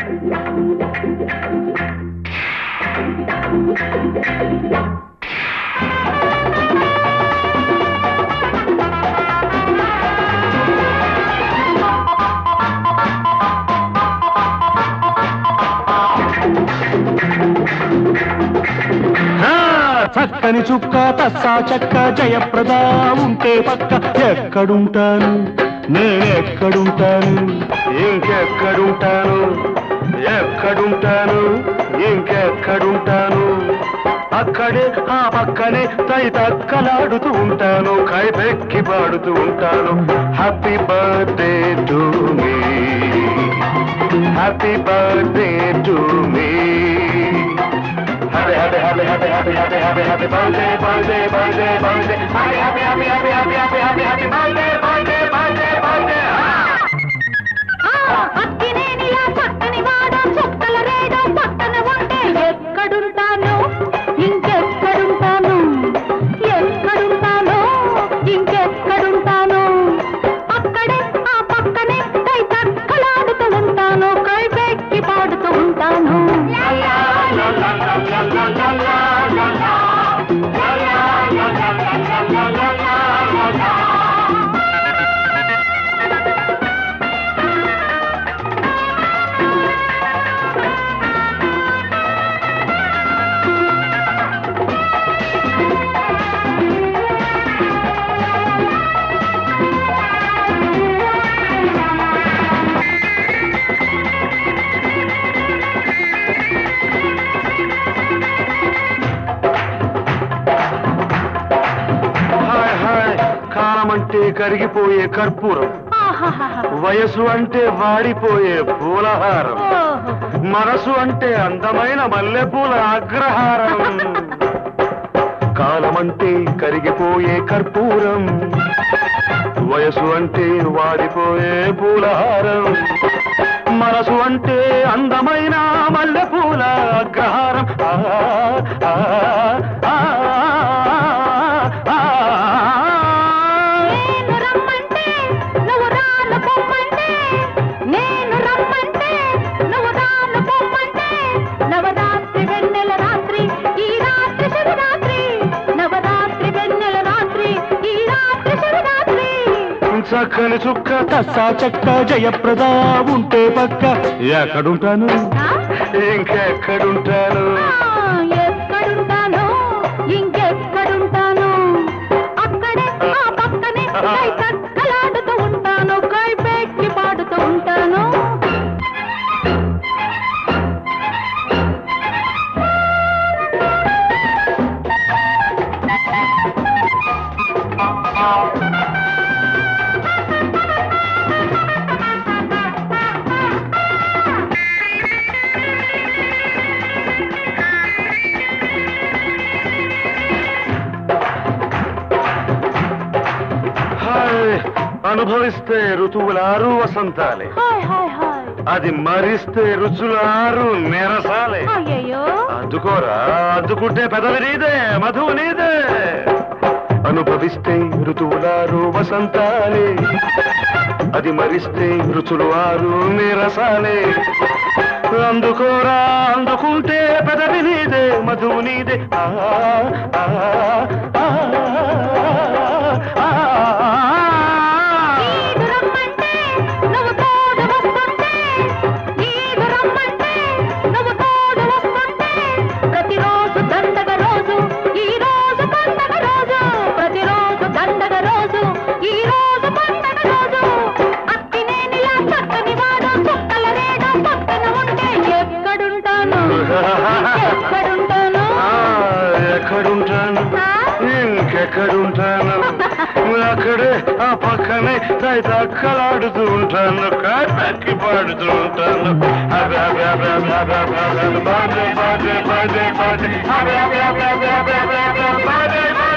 ఆ, చక్కని చుక్క తస్సా చెక్క జయప్రద ఉంటే పక్క ఎక్కడుంటాను నేనెక్కడుంటాను ఇంకెక్కడుంటాను ఎక్కడుంటాను ఇంకెక్కడుంటాను అక్కడే ఆ పక్కనే తై తక్కలాడుతూ ఉంటాను కైపెక్కి పాడుతూ ఉంటాను happy birthday to me happy birthday to me Happy, happy, happy, happy, happy, happy, happy, happy birthday, birthday, birthday, birthday. Happy, happy, happy, happy, happy, happy, happy, happy birthday, birthday, birthday, birthday. అక్కినేనిలా చక్కని వాడ చుక్కల రేడు పక్కన ఉంటే ఎక్కడుంటాను ఇంకెక్కడుంటాను ఎక్కడుంటాను ఇంకెక్కడుంటాను అక్కడే ఆ పక్కనే కై తక్కలాడుతూ ఉంటాను కై పెక్కి పాడుతూ ఉంటాను హాయ్ హాయ్ కాలం అంటే కరిగిపోయే కర్పూరం ఆహాహాహా. వయసు అంటే వాడిపోయే పూలహారం ఓహో. మనసు అంటే అందమైన మల్లెపూల అగ్రహారం కాలమంటే కరిగిపోయే కర్పూరం వయసు అంటే వాడిపోయే పూలహారం మనసు అంటే అందమైన మల్లెపూల అగ్రహారం ఆ, ఆ, ఆ, ఆ, ఆ. నేను రమ్మంటే నువ్వు రాను పొమ్మంటే నేను రమ్మంటే నువ్వు రాను పొమ్మంటే నవరాత్రి వెన్నెల రాత్రి ఈ రాత్రి శివరాత్రి నవరాత్రి వెన్నెల రాత్రి ఈ రాత్రి శివరాత్రి చక్కని చుక్క తస్సా చెక్క జయప్రద ఉంటే పక్క ఎక్కడుంటాను ఆ? ఇంకెక్కడుంటాను ఆ, ఎక్కడుంటాను ఇంకెక్కడుంటాను అక్కడే ఆ పక్కనే కై తక్కలాడుతూ ఉంటాను కై పెక్కి పాడుతూ ఉంటాను హాయ్ అనుభవిస్తే ఋతువులారు వసంతాలే హాయ్ హాయ్ హాయ్ అది మరిస్తే రుచులారు నిరసాలే అయ్యయ్యో అందుకోరా అందుకుంటే పెదవి నీదే మధువు నీదే అనుభవిస్తే ఋతువులారు వసంతాలే అది మరిస్తే రుచులు ఆరు నిరసాలే అందుకోరా అందుకుంటే పెదవి నీదే మధువు నీదే ఆ, ఆ, ఆ, ఆ, ఆ. నీదు రమ్మంటే నువ్వు తోడు వస్తుంటే నీదు రమ్మంటే నువ్వు తోడు వస్తుంటే ప్రతిరోజు దండగ రోజు ఈ రోజు పండగ రోజు ప్రతిరోజు దండగ రోజు ఈ రోజు పండగ రోజు అక్కినేనిలా చక్కని వాడు చుక్కల రేడు పక్కన ఉంటే ఎక్కడుంటాను ఎక్కడుంటాను ఆ, ఎక్కడుంటాను ఆ? ఇంకెక్కడుంటాను అక్కడే ఆ పక్కనే తక్కలాడుతూ ఉంటాను కాకి పాడుతూ ఉంటాను అబ్బే, అబ్బే, అబ్బే, అబ్బే, అబ్బే, అబ్బే, అబ్బే, బాధే, బాధే, బాధే, బాధే. అబ్బే, అబ్బే, అబ్బే, అబ్బే, అబ్బే, అబ్బే, అబ్బే, బాధే, బాధే.